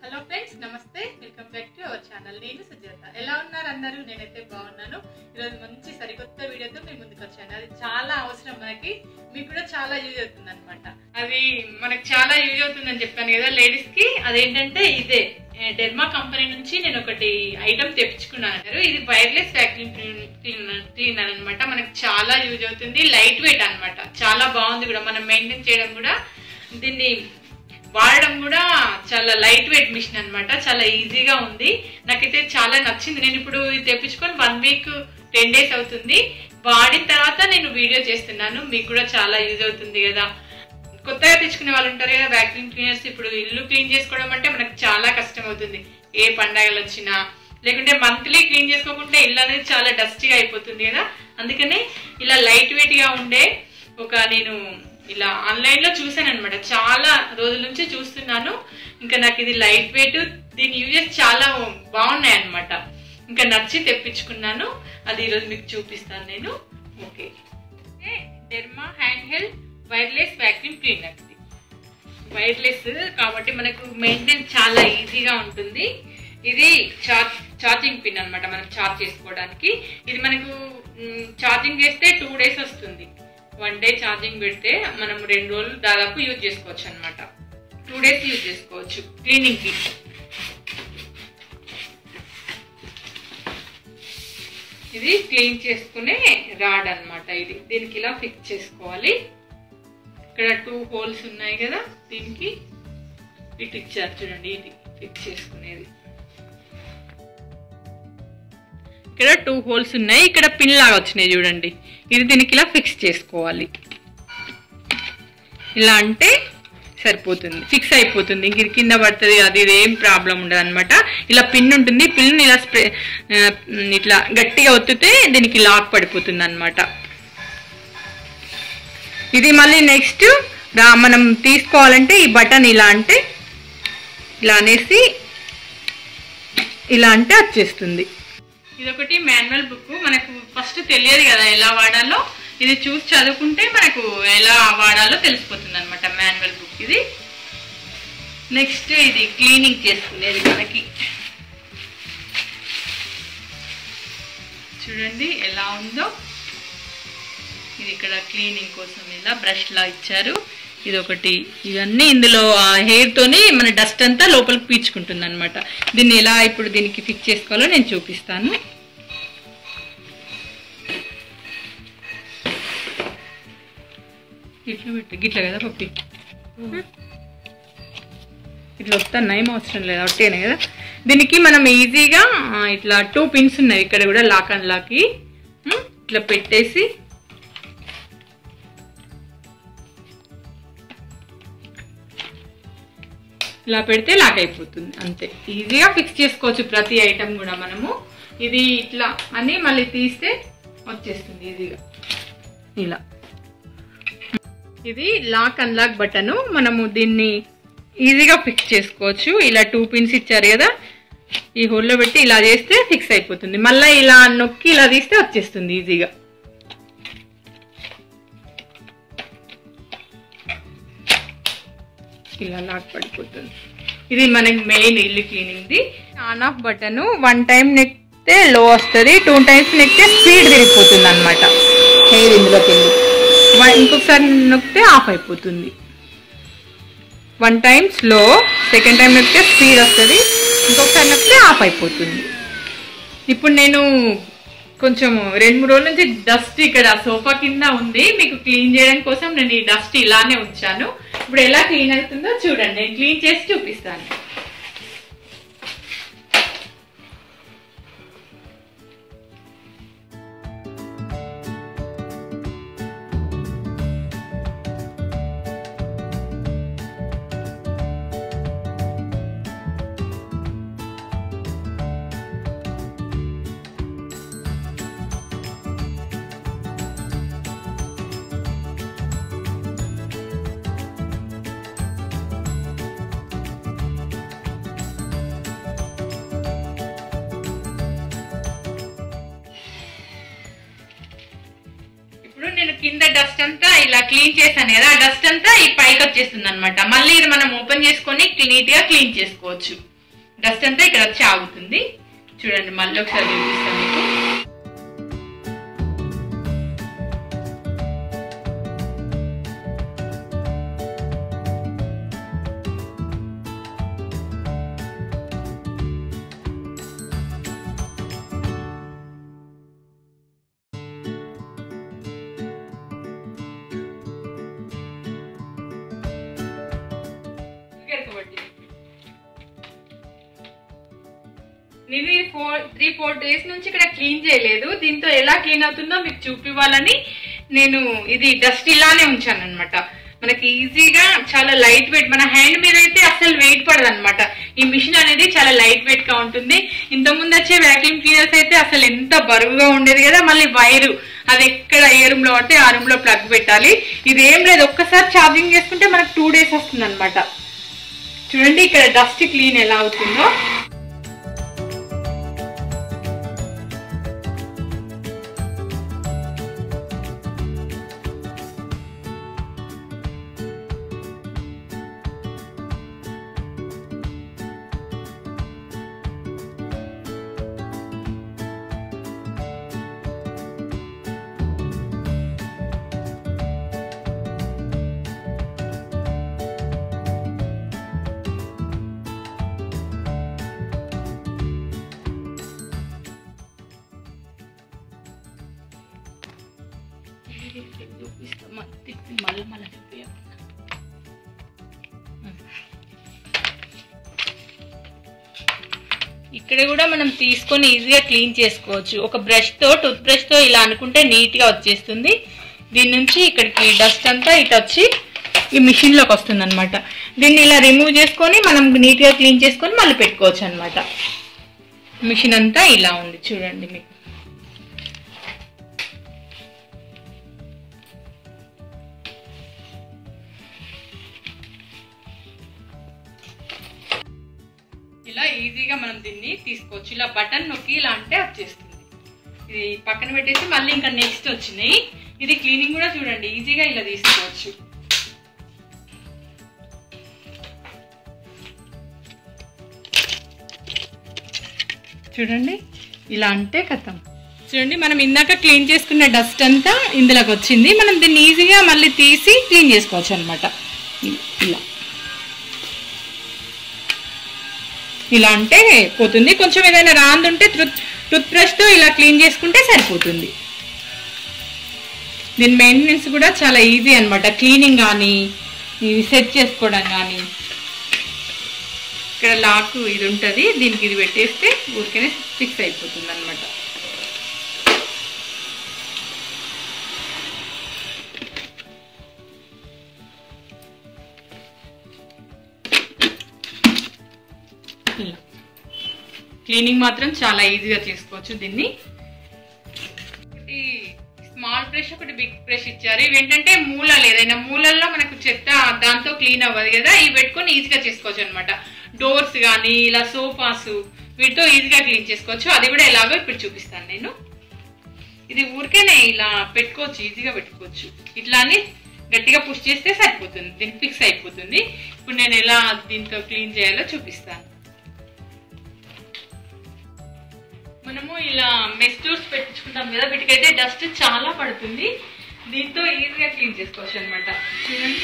Hello friends నమస్తే welcome back to our channel నేను సుజాత ఎలా ఉన్నారు అందరూ నేనైతే బాగున్నాను ఈరోజు మంచి సరికొత్త వీడియోతో మేము ముందుకు వచ్చాను అది చాలా అవసరం మనకి మీకు కూడా చాలా యూజ్ అవుతుంది అనమాట అది మనకు చాలా యూజ్ అవుతుందని చెప్పాను కదా లేడీస్ కి అదేంటంటే ఇదే డెర్మా కంపెనీ నుంచి నేను ఒకటి ఐటమ్ తెప్పించుకున్నాను ఇది వైర్లెస్ వ్యాక్యూమ్ క్లీనర్ అనమాట మనకు చాలా యూజ్ అవుతుంది లైట్ వెయిట్ అన్నమాట చాలా బాగుంది కూడా మనం మెయింటైన్ చేయడం కూడా దీన్ని వాడడం కూడా చాలా లైట్ వెయిట్ మిషన్ అన్నమాట చాలా ఈజీగా ఉంది నాకైతే చాలా నచ్చింది నేను ఇప్పుడు ఇది తెప్పించుకొని వన్ వీక్ టెన్ డేస్ అవుతుంది వాడిన తర్వాత నేను వీడియో చేస్తున్నాను మీకు కూడా చాలా యూజ్ అవుతుంది కదా కొత్తగా తెచ్చుకునే వాళ్ళు ఉంటారు కదా వ్యాక్యూమ్ క్లీనర్స్ ఇప్పుడు ఇల్లు క్లీన్ చేసుకోవడం అంటే మనకు చాలా కష్టం అవుతుంది ఏ పండగలు వచ్చినా లేకుంటే మంత్లీ క్లీన్ చేసుకోకుంటే ఇల్లు అనేది చాలా డస్టీగా అయిపోతుంది కదా అందుకనే ఇలా లైట్ వెయిట్ గా ఉండే ఒక నేను ఇలా ఆన్లైన్ లో చూసాను అనమాట చాలా రోజుల నుంచి చూస్తున్నాను ఇంకా నాకు ఇది లైట్ వెయిట్ దీని యూజెస్ చాలా బాగున్నాయి అనమాట ఇంకా నచ్చి తెప్పించుకున్నాను అది ఈరోజు మీకు చూపిస్తాను నేను okay Derma hand held wireless vacuum cleaner wireless కాబట్టి మనకు మెయింటైన్ చాలా ఈజీగా ఉంటుంది ఇది చార్జ్ ఛార్జింగ్ పిన్ అన్నమాట మనం ఛార్జ్ చేసుకోవడానికి ఇది మనకు ఛార్జింగ్ చేస్తే టూ డేస్ వస్తుంది వన్ డే ఛార్జింగ్ పెడితే మనం రెండు రోజులు దాదాపు యూజ్ చేసుకోవచ్చు అనమాట టూ డేస్ యూజ్ చేసుకోవచ్చు క్లీనింగ్ కి ఇది క్లీన్ చేసుకునే రాడ్ అన్నమాట ఇది దీనికి ఇలా ఫిక్స్ చేసుకోవాలి ఇక్కడ టూ హోల్స్ ఉన్నాయి కదా దీనికి ఇటు ఇచ్చారు చూడండి ఇది ఫిక్స్ చేసుకునేది ఇక్కడ టూ హోల్స్ ఉన్నాయి ఇక్కడ పిన్ లాగా వచ్చినాయి చూడండి ఇది దీనికి ఇలా ఫిక్స్ చేసుకోవాలి ఇలా అంటే సరిపోతుంది ఫిక్స్ అయిపోతుంది ఇంక ఇది కింద పడుతుంది అది ఇది ఏం ప్రాబ్లం ఉండదు అనమాట ఇలా పిన్ ఉంటుంది పిన్ ఇలా స్ప్రే ఆ, ఇట్లా గట్టిగా ఒత్తితే దీనికి లాక్ పడిపోతుంది అనమాట ఇది మళ్ళీ నెక్స్ట్ మనం తీసుకోవాలంటే ఈ బటన్ ఇలా అంటే ఇలా అనేసి ఇలా అంటే వచ్చేస్తుంది ఇది ఒకటి మాన్యువల్ బుక్ మనకు ఫస్ట్ తెలియదు కదా ఎలా వాడాలో ఇది చూసి చదువుకుంటే మనకు ఎలా వాడాలో తెలిసిపోతుంది అనమాట మాన్యువల్ బుక్ ఇది నెక్స్ట్ ఇది క్లీనింగ్ చేసుకునేది మనకి చూడండి ఎలా ఉందో ఇది ఇక్కడ క్లీనింగ్ కోసం ఇలా బ్రష్ లా ఇచ్చారు ఇది ఒకటి ఇవన్నీ ఇందులో హెయిర్ తోని మన డస్ట్ అంతా లోపలికి పీల్చుకుంటుంది అనమాట దీన్ని ఎలా ఇప్పుడు దీనికి ఫిక్స్ చేసుకోవాలో నేను చూపిస్తాను ఇట్లా పెట్టు గిట్ల కదా పప్పి ఇట్లా వస్తాను ఏం అవసరం లేదు ఒట్టేనే కదా దీనికి మనం ఈజీగా ఆ, ఇట్లా టూ పిన్స్ ఉన్నాయి ఇక్కడ కూడా లాక్ అండ్ లాకి ఉమ్, ఇట్లా పెట్టేసి ఇలా పెడితే లాక్ అయిపోతుంది అంతే ఈజీగా ఫిక్స్ చేసుకోవచ్చు ప్రతి ఐటమ్ కూడా మనము ఇది ఇట్లా అని మళ్ళీ తీస్తే వచ్చేస్తుంది ఈజీగా ఇలా ఇది లాక్ అన్లాక్ బటన్ మనము దీన్ని ఈజీగా ఫిక్స్ చేసుకోవచ్చు ఇలా టూ పిన్స్ ఇచ్చారు కదా ఈ హోల్లో పెట్టి ఇలా చేస్తే ఫిక్స్ అయిపోతుంది మళ్ళీ ఇలా నొక్కి ఇలా తీస్తే వచ్చేస్తుంది ఈజీగా ఇలా లాక్ పడిపోతుంది ఇది మనకి మెయిన్ ఇల్లు క్లీనింగ్ది on off button one time నెక్కితే లో వస్తుంది టూ టైమ్స్ నెక్కితే స్పీడ్ తిరిగిపోతుంది అనమాట హెయిర్ ఇందులోకి వెళ్ళి వన్- ఇంకొకసారి నొక్కితే ఆఫ్ అయిపోతుంది one time slow second time నొక్కితే స్పీడ్ వస్తుంది ఇంకొకసారి నొక్కితే ఆఫ్ అయిపోతుంది ఇప్పుడు నేను కొంచెం రెండు మూడు రోజుల నుంచి డస్ట్ ఇక్కడ సోఫా కింద ఉంది మీకు క్లీన్ చేయడం కోసం నేను ఈ డస్ట్ ఇలానే ఉంచాను ఇప్పుడు ఎలా క్లీన్ అవుతుందో చూడండి నేను క్లీన్ చేసి చూపిస్తాను ఇప్పుడు నేను కింద డస్ట్ అంతా ఇలా క్లీన్ చేశాను కదా ఆ డస్ట్ అంతా ఈ పైకి వచ్చేస్తుంది అనమాట మళ్ళీ ఇది మనం ఓపెన్ చేసుకొని నీట్ గా క్లీన్ చేసుకోవచ్చు డస్ట్ అంతా ఇక్కడ వచ్చి ఆగుతుంది చూడండి మళ్ళీ ఒకసారి చూపిస్తాను మీకు నేను ఫోర్ త్రీ ఫోర్ డేస్ నుంచి ఇక్కడ క్లీన్ చేయలేదు దీంతో ఎలా క్లీన్ అవుతుందో మీకు చూపివ్వాలని నేను ఇది డస్ట్ ఇలానే ఉంచాను అనమాట మనకి ఈజీగా చాలా లైట్ వెయిట్ మన హ్యాండ్ మీద అయితే అసలు వెయిట్ పడదు అనమాట ఈ మిషన్ అనేది చాలా లైట్ వెయిట్ గా ఉంటుంది ఇంతకుముందు వచ్చే వ్యాక్యూమ్ క్లీనర్స్ అయితే అసలు ఎంత బరువుగా ఉండేది కదా మళ్ళీ వైరు అది ఎక్కడ ఏ రూమ్ లో పడితే ఆ రూమ్ లో ప్లగ్ పెట్టాలి ఇది ఏం లేదు ఒక్కసారి ఛార్జింగ్ చేసుకుంటే మనకు టూ డేస్ వస్తుంది అనమాట చూడండి ఇక్కడ డస్ట్ క్లీన్ ఎలా అవుతుందో మళ్ళీ మళ్ళీ ఇక్కడ కూడా మనం తీసుకొని ఈజీగా క్లీన్ చేసుకోవచ్చు ఒక బ్రష్ తో టూత్ బ్రష్ తో ఇలా అనుకుంటే నీట్ గా వచ్చేస్తుంది దీని నుంచి ఇక్కడికి డస్ట్ అంతా ఇటు వచ్చి ఈ మిషన్ లోకి వస్తుంది అనమాట దీన్ని ఇలా రిమూవ్ చేసుకొని మనం నీట్ గా క్లీన్ చేసుకొని మళ్ళీ పెట్టుకోవచ్చు అనమాట మిషన్ అంతా ఇలా ఉంది చూడండి మీకు ఇలా ఈజీగా మనం దీన్ని తీసుకోవచ్చు ఇలా బటన్ నొక్కి ఇలా అంటే వచ్చేస్తుంది ఇది పక్కన పెట్టేసి మళ్ళీ ఇంకా నెక్స్ట్ వచ్చినాయి ఇది క్లీనింగ్ కూడా చూడండి ఈజీగా ఇలా తీసుకోవచ్చు చూడండి ఇలా అంటే కథం చూడండి మనం ఇందాక క్లీన్ చేసుకున్న డస్ట్ అంతా ఇందులోకి వచ్చింది మనం దీన్ని ఈజీగా మళ్ళీ తీసి క్లీన్ చేసుకోవచ్చు అనమాట ఇలా ఇలా అంటే పోతుంది కొంచెం ఏదైనా రాందుంటే టూత్ టూత్ బ్రష్తో ఇలా క్లీన్ చేసుకుంటే సరిపోతుంది దీని మెయింటెనెన్స్ కూడా చాలా ఈజీ అనమాట క్లీనింగ్ కానీ ఇది సెట్ చేసుకోవడం కానీ ఇక్కడ లాక్ ఇది ఉంటుంది దీనికి ఇది పెట్టేస్తే ఊరికనే ఫిక్స్ అయిపోతుంది అనమాట క్లీనింగ్ మాత్రం చాలా ఈజీగా చేసుకోవచ్చు దీన్ని ఒకటి స్మాల్ బ్రష్ ఒకటి బిగ్ బ్రష్ ఇచ్చారు ఇవి ఏంటంటే మూలాలు ఏదైనా మూలల్లో మనకు చెత్త దాంతో క్లీన్ అవ్వదు కదా ఇవి పెట్టుకొని ఈజీగా చేసుకోవచ్చు అనమాట డోర్స్ కానీ ఇలా సోఫాస్ వీటితో ఈజీగా క్లీన్ చేసుకోవచ్చు అది కూడా ఎలాగో ఇప్పుడు చూపిస్తాను నేను ఇది ఊరికేనే ఇలా పెట్టుకోవచ్చు ఈజీగా పెట్టుకోవచ్చు ఇట్లానే గట్టిగా పుష్ చేస్తే సరిపోతుంది దీనికి ఫిక్స్ అయిపోతుంది ఇప్పుడు నేను ఎలా దీంతో క్లీన్ చేయాలో చూపిస్తాను మనము ఇలా మెస్ టూర్స్ పెట్టించుకుంటాం కదా వీటికైతే డస్ట్ చాలా పడుతుంది దీంతో ఈజీగా క్లీన్ చేసుకోవచ్చు అనమాట చూడండి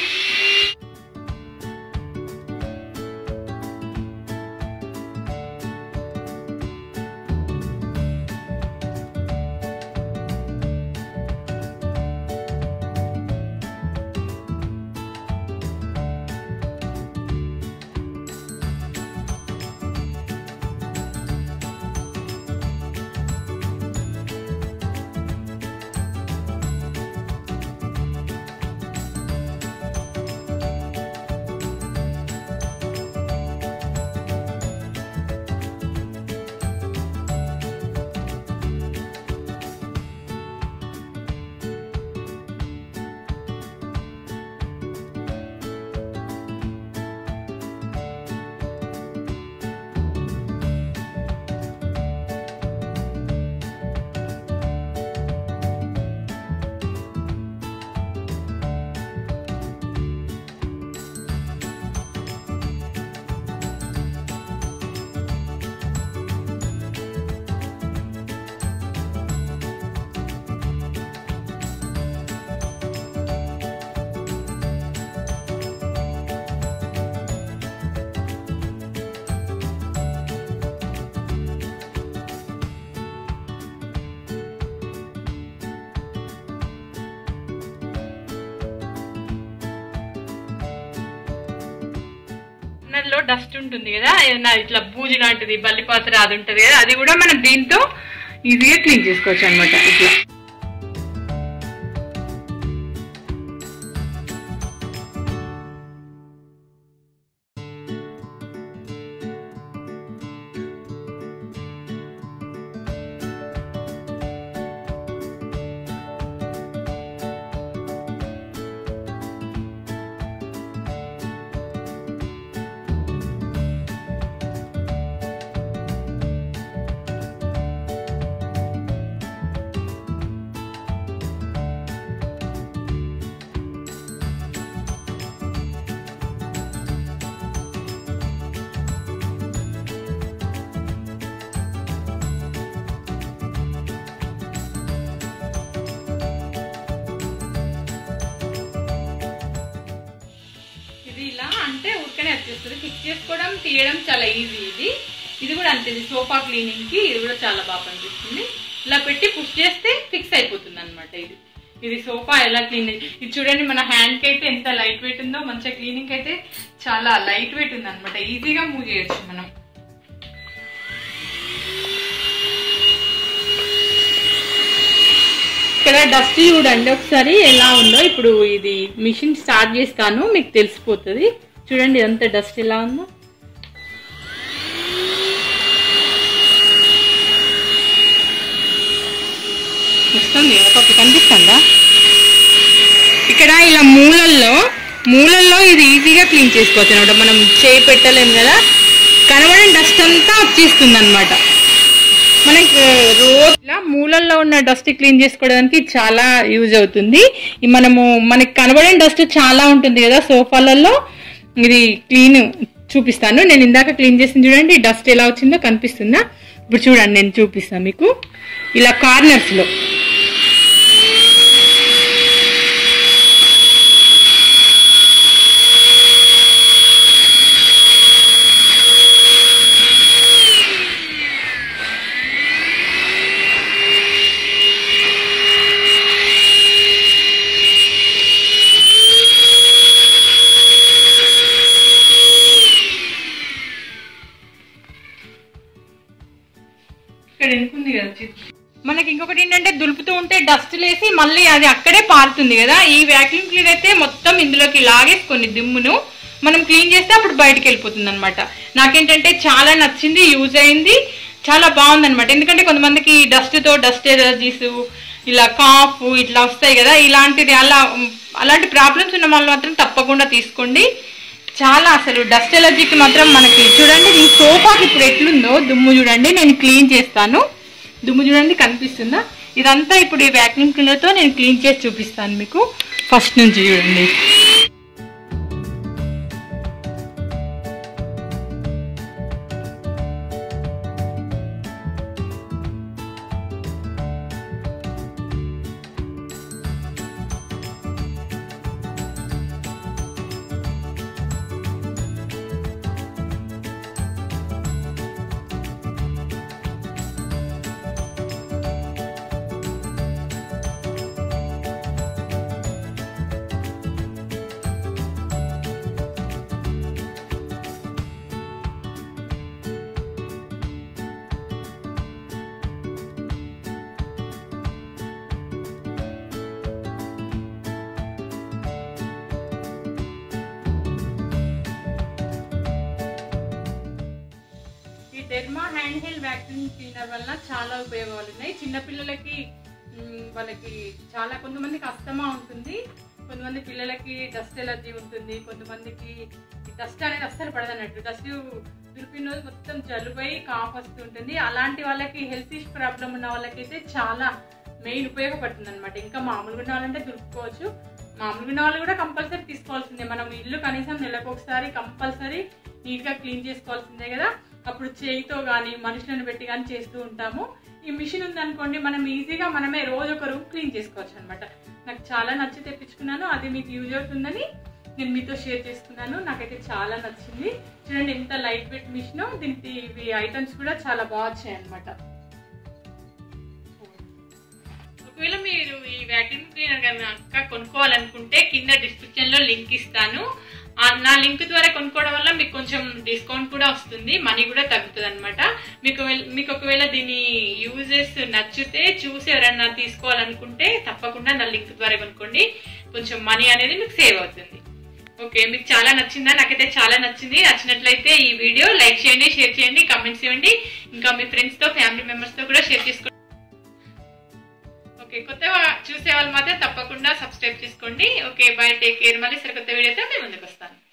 కార్నర్ లో డస్ట్ ఉంటుంది కదా ఏదైనా ఇట్లా బూజు లాంటిది బల్లిపాత్ర అది ఉంటుంది కదా అది కూడా మనం దీంతో ఈజీగా క్లీన్ చేసుకోవచ్చు అనమాట ఇట్లా ఇది ఇలా అంటే ఊరికనే వచ్చేస్తుంది ఫిక్స్ చేసుకోవడం తీయడం చాలా ఈజీ ఇది ఇది కూడా అంతే ఇది సోఫా క్లీనింగ్ కి ఇది కూడా చాలా బాగా పనిచేస్తుంది ఇలా పెట్టి పుష్ చేస్తే ఫిక్స్ అయిపోతుంది అనమాట ఇది ఇది సోఫా ఎలా క్లీన్ ఇది చూడండి మన హ్యాండ్ కి అయితే ఎంత లైట్ వెయిట్ ఉందో మంచిగా క్లీనింగ్ అయితే చాలా లైట్ వెయిట్ ఉంది అనమాట ఈజీగా మూవ్ చేయొచ్చు మనం ఇక్కడ డస్ట్ చూడండి ఒకసారి ఎలా ఉందో ఇప్పుడు ఇది మిషన్ స్టార్ట్ చేస్తాను మీకు తెలిసిపోతుంది చూడండి ఇదంతా డస్ట్ ఎలా ఉందో వస్తుంది ఒక కనిపిస్తుందా ఇక్కడ ఇలా మూలల్లో మూలల్లో ఇది ఈజీగా క్లీన్ చేసుకోవచ్చు అనమాట మనం చేయి పెట్టలేము కదా కనబడిన డస్ట్ అంతా వచ్చేస్తుంది అనమాట మనకి రోజు ఇలా మూలల్లో ఉన్న డస్ట్ క్లీన్ చేసుకోవడానికి చాలా యూజ్ అవుతుంది ఈ మనము మనకి కనబడిన డస్ట్ చాలా ఉంటుంది కదా సోఫాలలో ఇది క్లీన్ చూపిస్తాను నేను ఇందాక క్లీన్ చేసింది చూడండి డస్ట్ ఎలా వచ్చిందో కనిపిస్తుందా ఇప్పుడు చూడండి నేను చూపిస్తాను మీకు ఇలా కార్నర్స్ లో ఇక్కడ ఎందుకుంది కదా చిత్తు. మనకి ఇంకొకటి ఏంటంటే దులుపుతూ ఉంటే డస్ట్ లేసి మళ్ళీ అది అక్కడే పారుతుంది కదా ఈ వ్యాక్యూమ్ క్లీన్ అయితే మొత్తం ఇందులోకి లాగేసుకొని దిమ్మును మనం క్లీన్ చేస్తే అప్పుడు బయటకు వెళ్ళిపోతుంది అనమాట నాకేంటంటే చాలా నచ్చింది యూజ్ అయింది చాలా బాగుంది అనమాట ఎందుకంటే కొంతమందికి డస్ట్ తో డస్ట్ ఎలర్జీస్ ఇలా కాఫ్ ఇట్లా వస్తాయి కదా ఇలాంటిది అలా అలాంటి ప్రాబ్లమ్స్ ఉన్న వాళ్ళు మాత్రం తప్పకుండా తీసుకోండి చాలా అసలు డస్ట్ ఎలర్జీకి మాత్రం మనకి చూడండి ఈ సోఫాకి ఇప్పుడు ఎట్లుందో దుమ్ము చూడండి నేను క్లీన్ చేస్తాను దుమ్ము చూడండి కనిపిస్తుందా ఇదంతా ఇప్పుడు ఈ వ్యాక్యూమ్ క్లీనర్తో నేను క్లీన్ చేసి చూపిస్తాను మీకు ఫస్ట్ నుంచి చూడండి ఈ Derma hand held vacuum cleaner వల్ల చాలా ఉపయోగాలు ఉన్నాయి చిన్నపిల్లలకి మ్, వాళ్ళకి చాలా కొంతమందికి అస్తమా ఉంటుంది కొంతమంది పిల్లలకి డస్ట్ ఎలర్జీ ఉంటుంది కొంతమందికి డస్ట్ అనేది అస్సలు పడదన్నట్టు డస్ట్ దులిపిన రోజు మొత్తం జలుబై కాఫ్ వస్తుంటుంది అలాంటి వాళ్ళకి హెల్త్ ఇష్యూ ప్రాబ్లం ఉన్న వాళ్ళకైతే చాలా మెయిన్ ఉపయోగపడుతుంది అనమాట ఇంకా మామూలుగా ఉన్న వాళ్ళంటే దులుపుకోవచ్చు మామూలుగా ఉన్న వాళ్ళు కూడా కంపల్సరీ తీసుకోవాల్సిందే మనం ఇల్లు కనీసం నెలకు ఒకసారి కంపల్సరీ నీట్ గా క్లీన్ చేసుకోవాల్సిందే కదా అప్పుడు చేయితో కానీ మనుషులను పెట్టి కానీ చేస్తూ ఉంటాము ఈ మిషన్ ఉందనుకోండి మనం ఈజీగా మనమే రోజు ఒక రూమ్ క్లీన్ చేసుకోవచ్చు అనమాట నాకు చాలా నచ్చి తెప్పించుకున్నాను అది మీకు యూజ్ అవుతుందని నేను మీతో షేర్ చేసుకున్నాను నాకైతే చాలా నచ్చింది చూడండి ఎంత లైట్ వెయిట్ మిషన్ దీనికి ఇవి ఐటమ్స్ కూడా చాలా బాగా వచ్చాయి అనమాట ఒకవేళ మీరు ఈ వ్యాక్యూమ్ క్లీనర్ కనుక కొనుక్కోవాలనుకుంటే కింద డిస్క్రిప్షన్ లో లింక్ ఇస్తాను ఆ నా లింక్ ద్వారా కొనుక్కోవడం వల్ల మీకు కొంచెం డిస్కౌంట్ కూడా వస్తుంది మనీ కూడా తగ్గుతుంది అనమాట మీకు వెల్- మీకు ఒకవేళ దీని యూజెస్ నచ్చితే చూసి ఎవరైనా తీసుకోవాలనుకుంటే తప్పకుండా నా లింక్ ద్వారా కొనుక్కోండి కొంచెం మనీ అనేది మీకు సేవ్ అవుతుంది ఓకే మీకు చాలా నచ్చిందా నాకైతే చాలా నచ్చింది నచ్చినట్లయితే ఈ వీడియో లైక్ చేయండి షేర్ చేయండి కామెంట్స్ ఇవ్వండి ఇంకా మీ ఫ్రెండ్స్ తో ఫ్యామిలీ మెంబర్స్ తో కూడా షేర్ చేసుకోండి ఓకే కొత్త చూసే వాళ్ళు మాత్రం తప్పకుండా సబ్స్క్రైబ్ చేసుకోండి ఓకే బై టేక్ కేర్ మళ్ళీ సరికొత్త వీడియోతో మేము ముందుకు వస్తాను